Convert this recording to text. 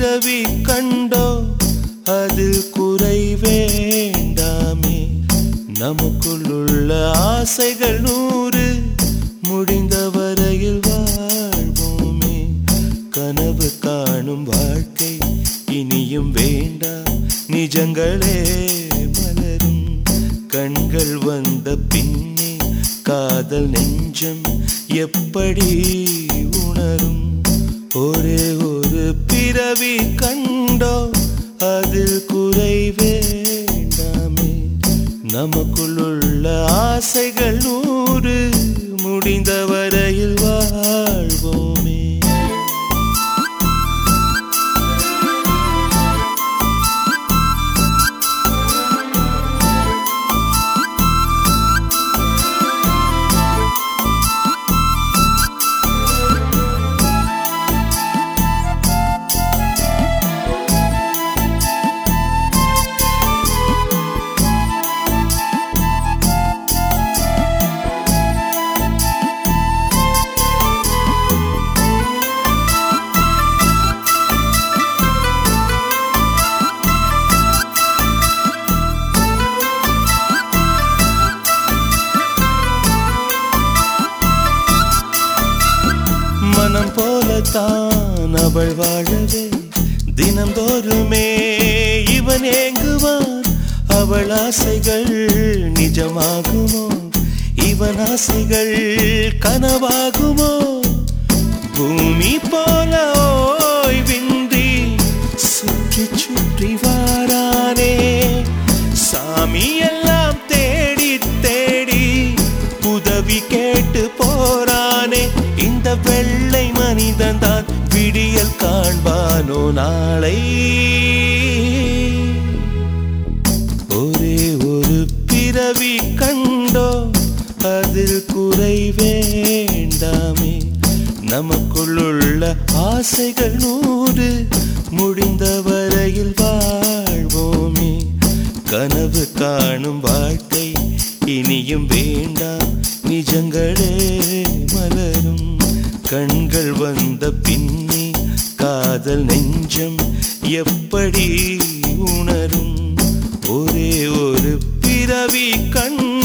பிறவி கண்டோ அதில் குறை வேண்டாமே நமக்குள்ளுள்ள ஆசைகள் நூறு முடிந்த வரையில் வாழ்வோமே கனவு காணும் வாழ்க்கை இனியும் வேண்டாம் நிஜங்களே மலரும் கண்கள் வந்த பின்னே காதல் நெஞ்சம் எப்படி உணரும் ஒரே ஒரு பிறவி கண்டோ அதில் குறை வேண்டாமே நமக்குள்ளுள்ள ஆசைகள் நூறு முடிந்த வரையில் வாழ்வோமே மனம் போலத்தான் அவள் வாழவே தினந்தோறுமே இவன் ஏங்குவான் அவள் ஆசைகள் நிஜமாகுமோ இவன் ஆசைகள் கனவாகுமோ பூமி போல ஓய்வின்றி சுற்றி சுற்றி வாரானே சாமி எல்லாம் தேடி தேடி உதவி கேட்டு போறானே இந்த வெள்ளை மனிதன் தான் விடியல் காண்பானோ நாளை ஒரே ஒரு பிறவி கண்டோ அதில் குறை வேண்டாமே நமக்குள்ளுள்ள ஆசைகள் நூறு முடிந்த வரையில் வாழ்வோமே கனவு காணும் வாழ்க்கை இனியும் வேண்டாம் நிஜங்களே மலரும் கண்கள் வந்த பின்னே காதல் நெஞ்சம் எப்படி உணரும் ஒரே ஒரு பிறவி கண்